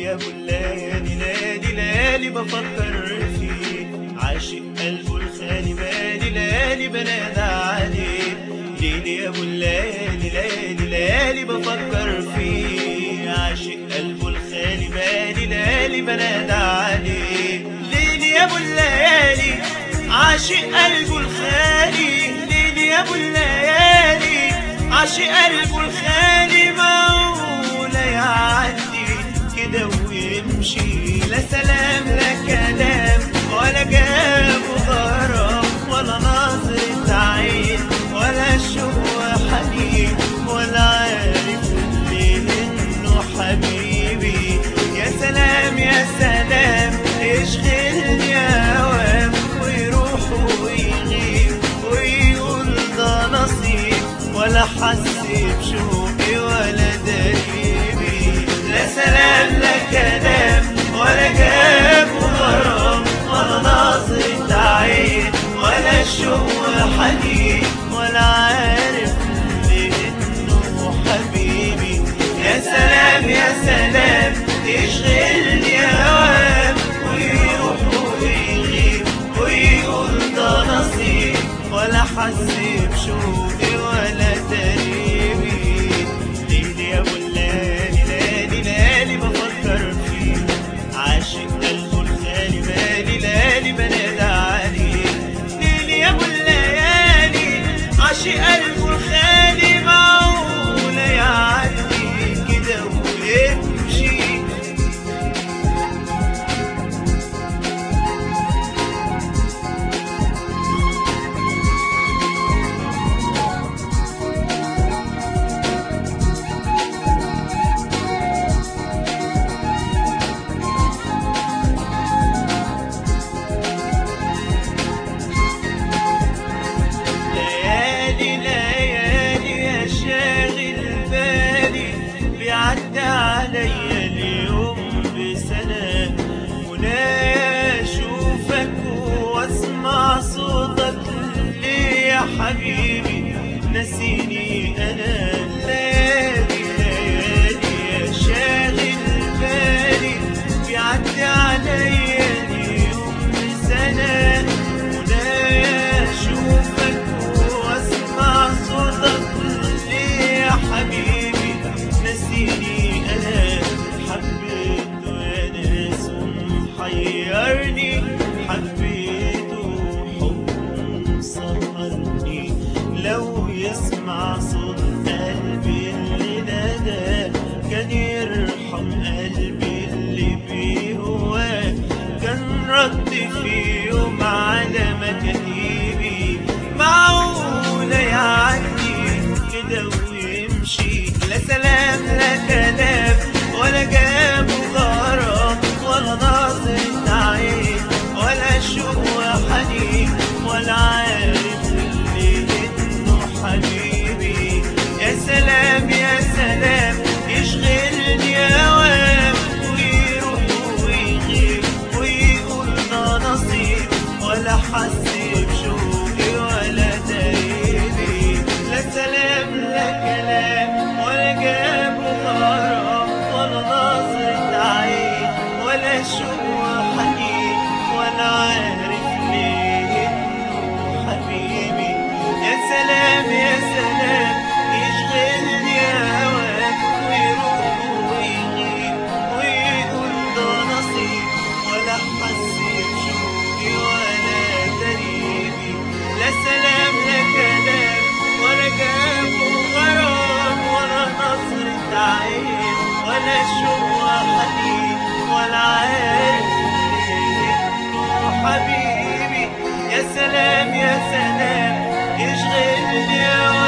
يا ابو الليالي ليالي ليالي بفكر فيه عاشق قلبه الخالي بالي ليالي بنادى عليه ليلي يا ابو الليالي ليالي ليالي بفكر فيه عاشق قلبه الخالي بالي ليالي بنادى عليه ليلي يا ابو الليالي عاشق قلبه الخالي ليلي يا ابو الليالي عاشق قلبه الخالي معقولة يعدي كده ويمشي لا سلام لا كلام ولا جاب غرام ولا نظرة عين ولا شوق حنين ولا عارف ليه انه حبيبي يا سلام يا سلام يشغلني اوام ويروح ويغيب ويقول ده نصيب ولا حس بشوقي ولا دريبي لا سلام لا كلام ولا جاب غرام ولا نظرة عين ولا شوق حنين ولا عارف ليه انه حبيبي يا سلام يا سلام يشغلني اوام ويروح ويغيب ويقول ده نصيب ولا حس بشوقي ولا تريبي ليلي يا ابو الليالي ليالي ليالي بفكر فيه عاشق قلبه الخالي بالي ليالي بنادى عليه ليلي يا ابو الليالي عاشق قلبه الخالي معقولة يعدي كده ويمشي ليالي ليالي يا شاغل بالي بيعدي عليا اليوم بسنة منايا اشوفك واسمع صوتك ليه يا حبيبي نسيني انا ليالي ليالي يا شاغل بالي بيعدي عليا اليوم بسنة منايا اشوفك واسمع صوتك ليه يا حبيبي نسيني انا حبيته يا ناس محيرني حبيته حب سهرني لو يسمع صوت قلبي اللي نادى كان يرحم قلبي اللي بيه هواه كان رد في يوم على مكاتيبي معقولة يعدي كده ويمشي لا سلام لا كلام ولا جاب غرام ولا نظرة عين ولا شوق حنين ولا عارف ليه انه حبيبي يا سلام يا سلام يشغلني اوام ويروح ويغيب ويقول ده نصيب ولا حس بشوقي ولا تريبي لا سلام لا كلام ولا جاب غرام ولا نظرة عين ولا شوق حنين ولا عارف ليه انه حبيبي يا سلام يا سلام يشغلني هواك ويروح ويغيب ويقول ده نصيب ولا حس بشوقي ولا تريبي لا سلام لا كلام ولا جاب غرام ولا نظرة عين ولا شوق حنين ولا عارف ليه انه حبيبي يا سلام يا سلام يشغلني